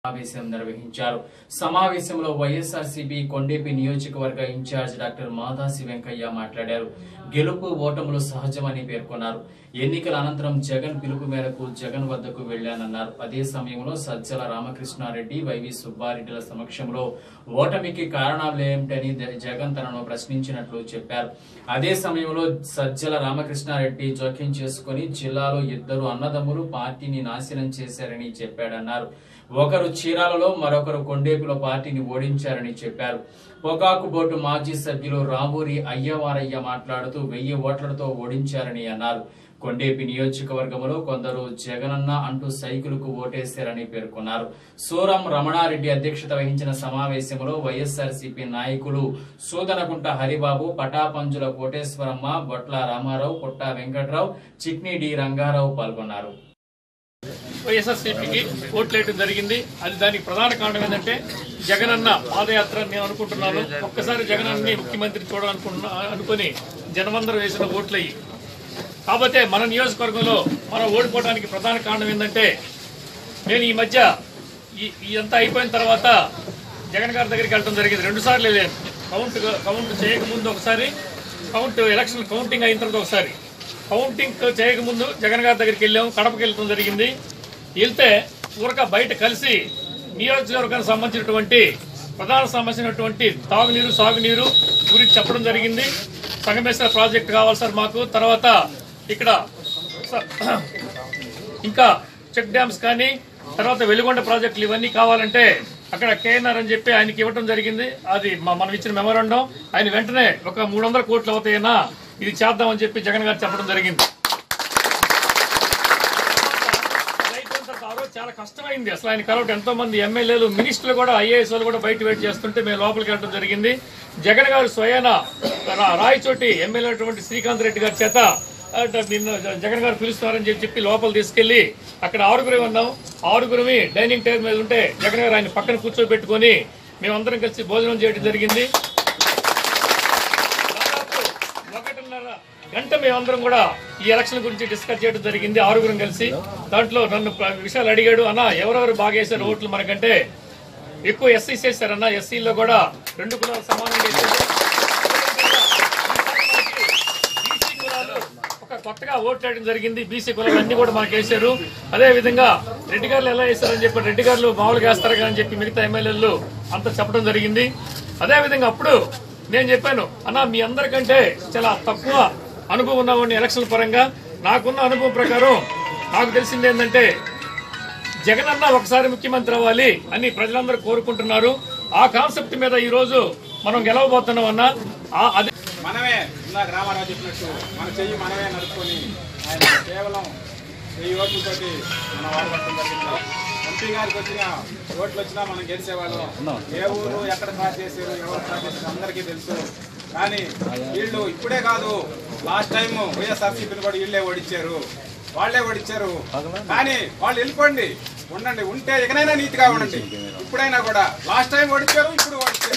సమావేశం నిర్వహించారు సమావేశంలో వైఎస్ఆర్సీపీ కొండేపి నియోజకవర్గ ఇన్ఛార్జ్ డాక్టర్ మాదాసి వెంకయ్య మాట్లాడారు గెలుపు ఓటములు సహజమని పేర్కొన్నారు ఎన్నికల అనంతరం జగన్ పిలుపు మేరకు జగన్ వద్దకు వెళ్లానన్నారు అదే సమయంలో సజ్జల రామకృష్ణారెడ్డి వైవి సుబ్బారెడ్డిల సమక్షంలో ఓటమికి కారణాలేమిటని ద- జగన్ తనను ప్రశ్నించినట్లు చెప్పారు అదే సమయంలో సజ్జల రామకృష్ణారెడ్డి జోక్యం చేసుకుని జిల్లాలో ఇద్దరు అన్నదమ్ములు పార్టీని నాశనం చేశారని చెప్పాడన్నారు ఒకరు చీరాలలో మరొకరు కొండేపులో పార్టీని ఓడించారని చెప్పారు పొగాకు బోర్డు మాజీ సభ్యులు రామూరి అయ్యవారయ్య మాట్లాడుతూ వెయ్యి ఓట్లతో ఓడించారని అన్నారు కొండేపి నియోజకవర్గంలో కొందరు జగనన్న అంటూ సైకిల్కు ఓటేశారని పేర్కొన్నారు సూరం రమణారెడ్డి అధ్యక్షత వహించిన సమావేశంలో వైఎస్ఆర్సీపీ నాయకులు సూదనకుంట హరిబాబు పటాపంజుల కోటేశ్వరమ్మ బొట్ల రామారావు పుట్ట వెంకట్రావు చిక్ని డి రంగారావు పాల్గొన్నారు వైఎస్ఆర్సీపీకి ఓట్లేయడం జరిగింది అది దానికి ప్రధాన కారణం ఏంటంటే జగనన్న పాదయాత్ర నేను అనుకుంటున్నాను ఒక్కసారి జగనన్ని ముఖ్యమంత్రి చూడాలనుకుంటున్నా అనుకుని జనమందరం వేసిన ఓట్లయ్యి కాకపోతే మన నియోజకవర్గంలో మనం ఓడిపోవడానికి ప్రధాన కారణం ఏంటంటే నేను ఈ మధ్య ఈ ఇదంతా అయిపోయిన తర్వాత జగన్ గారి దగ్గరికి వెళ్ళడం జరిగింది రెండు సార్లు వెళ్ళాను కౌంట్ కౌంట్ చేయకముందు ఒకసారి కౌంట్ ఎలక్షన్ కౌంటింగ్ అయిన తర్వాత ఒకసారి కౌంటింగ్ చేయకముందు జగన్ గారి దగ్గరికి వెళ్ళాము కడపకి వెళ్ళడం జరిగింది వెళ్తే ఊరక బయట కలిసి నియోజకవర్గానికి సంబంధించినటువంటి ప్రధాన సమస్య అయినటువంటి తాగునీరు సాగునీరు గురించి చెప్పడం జరిగింది సంగమేశ్వర ప్రాజెక్ట్ కావాలి సార్ మాకు తర్వాత ఇక్కడ స- ఇంకా చెక్ డ్యామ్స్ కానీ తర్వాత వెలుగొండ ప్రాజెక్టులు ఇవన్నీ కావాలంటే అక్కడ కేఎన్ఆర్ అని చెప్పి ఆయనకి ఇవ్వడం జరిగింది అది మ- మనం ఇచ్చిన మెమరాండం ఆయన వెంటనే ఒక మూడు వందల కోట్లు అవుతాయన్నా ఇది చేద్దామని చెప్పి జగన్ గారు చెప్పడం జరిగింది అది అయిపోయిన తర్వాత ఆ రోజు చాలా కష్టమైంది అసలు ఆయన కలవటం ఎంతో మంది ఎమ్మెల్యేలు మినిస్టర్లు కూడా ఐఏఎస్ వాళ్ళు కూడా బయట వెయిట్ చేస్తుంటే మేము లోపలికి వెళ్ళడం జరిగింది జగన్ గారు స్వయాన రా- రాయచోటి ఎమ్మెల్యే అయినటువంటి శ్రీకాంత్ రెడ్డి గారి చేత అట నిన్ను జ- జగన్ గారు పిలుస్తున్నారని చెప్పి చెప్పి లోపల తీసుకెళ్లి అక్కడ ఆరుగురే ఉన్నాం ఆరుగురిమి డైనింగ్ టేబుల్ మీద ఉంటే జగన్ గారు ఆయన పక్కన కూర్చోబెట్టుకొని మేమందరం కలిసి భోజనం చేయడం జరిగింది దాదాపు ఒకటిన్నర గంట మేమందరం కూడా ఈ ఎలక్షన్ గురించి డిస్కస్ చేయడం జరిగింది ఆరుగురం కలిసి దాంట్లో నన్ను ప- విషయాలు అడిగాడు అన్న ఎవరెవరు బాగా వేశారు ఓట్లు మనకంటే ఎక్కువ ఎస్సీ చేశారన్న ఎస్సీలో కూడా రెండు కులాలు సమానంగా వేశారు బీసీ కులాలు ఒక కొత్తగా ఓట్లాడడం జరిగింది బీసీ కులాలు అన్ని కూడా మనకు వేశారు అదే విధంగా రెడ్డి గారు ఎలా వేశారని చెప్పి రెడ్డి గారు మామూలుగా వేస్తారు కదా అని చెప్పి మిగతా ఎమ్మెల్యేలు అంత చెప్పడం జరిగింది అదే విధంగా అప్పుడు నేను చెప్పాను అన్న మీ అందరికంటే చాలా తక్కువ అనుభవం ఉన్నవాడిని ఎలక్షన్ పరంగా నాకున్న అనుభవం ప్రకారం నాకు తెలిసింది ఏంటంటే జగన్ అన్న ఒకసారి ముఖ్యమంత్రి అవ్వాలి అని ప్రజలందరూ కోరుకుంటున్నారు ఆ కాన్సెప్ట్ మీద ఈ రోజు మనం గెలవబోతున్నాం అన్న ఆ- అదే మనమే ఇందాక రామారావు చెప్పినట్టు మన చెయ్యి మనమే నడుపుకొని ఆయన కేవలం వెయ్యి ఓట్లతోటి మనం వాడబట్టడం జరిగింది ఎంపీ గారికి వచ్చిన ఓట్లు వచ్చినా మనం గెలిచేవాళ్ళం ఏ ఊరు ఎక్కడ క్రాస్ చేశారు ఎవరు క్రాస్ చేశారు అందరికీ తెలుసు కానీ వీళ్ళు ఇప్పుడే కాదు లాస్ట్ టైం వైఎస్ఆర్సీపీని కూడా వీళ్ళే ఓడించారు వాళ్ళే ఓడించారు కానీ వాళ్ళు వెళ్ళిపోండి ఉండండి ఉంటే ఎకనైనా నీతిగా ఉండండి ఇప్పుడైనా కూడా లాస్ట్ టైం ఓడించారు ఇప్పుడు ఓడించారు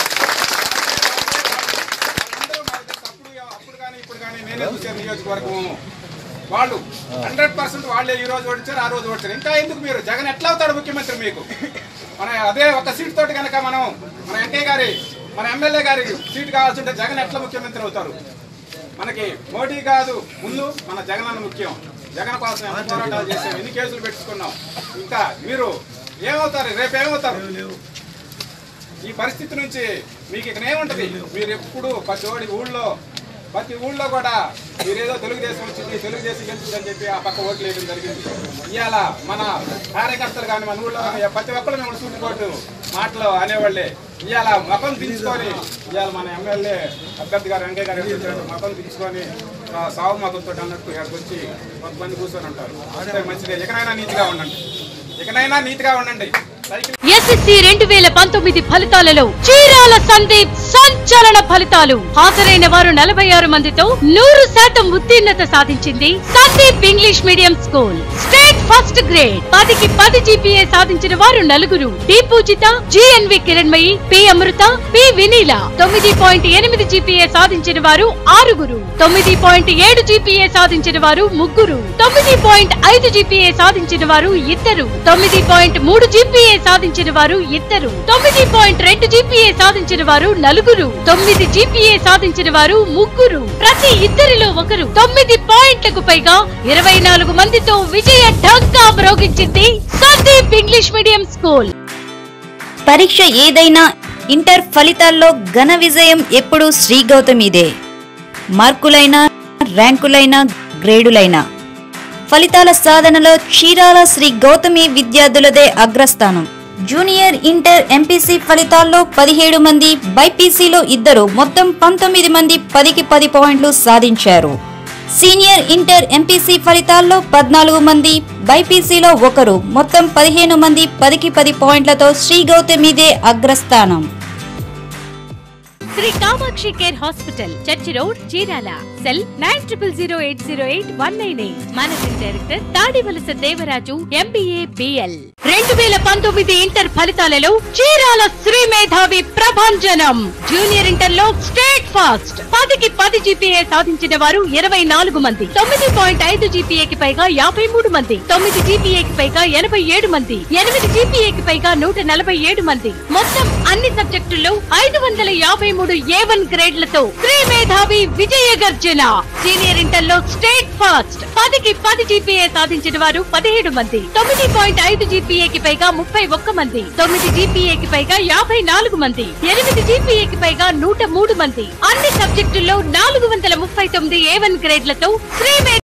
అందరూ నాకు తెలుసు. అప్పుడు అప్పుడు కానీ ఇప్పుడు కానీ నేనే చూశాను నియోజకవర్గం వాళ్ళు హండ్రెడ్ పర్సెంట్ వాళ్ళే ఈ రోజు ఓడించారు ఆ రోజు ఓడించారు ఇంకా ఎందుకు మీరు జగన్ ఎట్లా అవుతాడు ముఖ్యమంత్రి మీకు మన అదే ఒక సీట్ తోటి కనుక మనం మన వెంకయ్య గారి మన ఎమ్మెల్యే గారి సీట్ కావాల్సి ఉంటే జగన్ ఎట్లా ముఖ్యమంత్రి అవుతారు మనకి మోడీ కాదు ముందు మన జగన్ అన్న ముఖ్యం జగన్ కోసం ఎంత పోరాటాలు చేసాం ఎన్ని కేసులు పెట్టుకున్నాం ఇంకా మీరు ఏమవుతారు రేపు ఏమవుతారు ఈ పరిస్థితి నుంచి మీకు ఇక్కడ ఏముంటది మీరు ఎప్పుడు ప్రతి ఓడి ఊళ్ళో ప్రతి ఊళ్ళో కూడా మీరేదో తెలుగుదేశం వచ్చింది తెలుగుదేశం గెలుస్తుందని చెప్పి ఆ పక్క ఓట్లు వేయడం జరిగింది ఇవాళ మన కార్యకర్తలు కానీ మన ఊళ్ళో కానీ ప్రతి ఒక్కరు మేము సూటిపోటు మాటలు అనేవాళ్ళే ఇవాళ మకం దించుకొని ఇవాళ మన ఎమ్మెల్యే అభ్యర్థి గారు వెంకయ్య గారు చెప్పినట్టు మకం దించుకొని ఆ సాగు మకంతో అన్నట్టు ఇక్కడికి వచ్చి కొంతమంది కూర్చొని ఉంటారు అంటే మంచిదే ఇకనైనా నీతిగా ఉండండి ఇకనైనా నీతిగా ఉండండి సైకిల్ ఎస్ఎస్సి రెండు వేల పంతొమ్మిది ఫలితాలలో చీరాల సందీప్ సంచలన ఫలితాలు హాజరైన వారు నలభై ఆరు మందితో నూరు శాతం ఉత్తీర్ణత సాధించింది Sandeep English medium school state first grade పదికి పది జీపీఏ సాధించిన వారు నలుగురు D Poojitha GNV Kiranmayi P Amrutha P Vineela తొమ్మిది పాయింట్ ఎనిమిది జీపీఏ సాధించిన వారు ఆరుగురు తొమ్మిది పాయింట్ ఏడు జీపీఏ సాధించిన వారు ముగ్గురు తొమ్మిది పాయింట్ ఐదు జీపీఏ సాధించిన వారు ఇద్దరు తొమ్మిది పాయింట్ మూడు జీపీఏ సాధించిన సాధించిన వారు ఇద్దరు తొమ్మిది పాయింట్ రెండు జీపీఏ సాధించిన వారు నలుగురు తొమ్మిది జీపీఏ సాధించిన వారు ముగ్గురు ప్రతి ఇద్దరిలో ఒకరు తొమ్మిది పాయింట్లకు పైగా ఇరవై నాలుగు మందితో విజయ ఢంకా మ్రోగించింది సందీప్ ఇంగ్లీష్ మీడియం స్కూల్ పరీక్ష ఏదైనా ఇంటర్ ఫలితాల్లో ఘన విజయం ఎప్పుడూ శ్రీ గౌతమిదే మార్కులైనా ర్యాంకులైనా గ్రేడులైనా ఫలితాల సాధనలో చీరాల శ్రీ గౌతమి విద్యార్థులదే అగ్రస్థానం జూనియర్ ఇంటర్ ఎంపీసీ ఫలితాల్లో పదిహేడు మంది బైపీసీలో ఇద్దరు మొత్తం పంతొమ్మిది మంది పదికి పది పాయింట్లు సాధించారు సీనియర్ ఇంటర్ ఎంపీసీ ఫలితాల్లో పద్నాలుగు మంది బైపీసీలో ఒకరు మొత్తం పదిహేను మంది పదికి పది పాయింట్లతో శ్రీ గౌతమిదే అగ్రస్థానం Sri Kamakshi care hospital church road Chirala cell nine triple zero eight zero eight one nine eight managing director Tadivalasa Devaraju MBA BL రెండు వేల పంతొమ్మిది ఇంటర్ ఫలితాలలో చీరాల శ్రీ మేధావి ప్రభంజనం జూనియర్ ఇంటర్ లో స్టేట్ ఫాస్ట్ పదికి పది జీపీఏ సాధించిన వారు ఇరవై నాలుగు మంది తొమ్మిది పాయింట్ ఐదు జీపీఏకి పైగా యాభై మూడు మంది తొమ్మిది జీపీఏకి పైగా ఎనభై ఏడు మంది ఎనిమిది జీపీఏకి పైగా నూట నలభై ఏడు మంది మొత్తం అన్ని సబ్జెక్టుల్లో ఐదు వందల యాభై మూడు ఏ వన్ గ్రేడ్లతో శ్రీ మేధావి విజయ గర్జన సీనియర్ ఇంటర్ లో స్టేట్ ఫాస్ట్ పదికి పది జీపీఏ సాధించిన వారు పదిహేడు మంది తొమ్మిది పాయింట్ ఐదు జీపీఏకి పైగా ముప్పై ఒక్క మంది తొమ్మిది జీపీఏకి పైగా యాభై నాలుగు మంది ఎనిమిది జీపీఏకి పైగా నూట మూడు మంది అన్ని సబ్జెక్టుల్లో నాలుగు వందల ముప్పై తొమ్మిది ఏ వన్ గ్రేడ్లతో శ్రీ మే-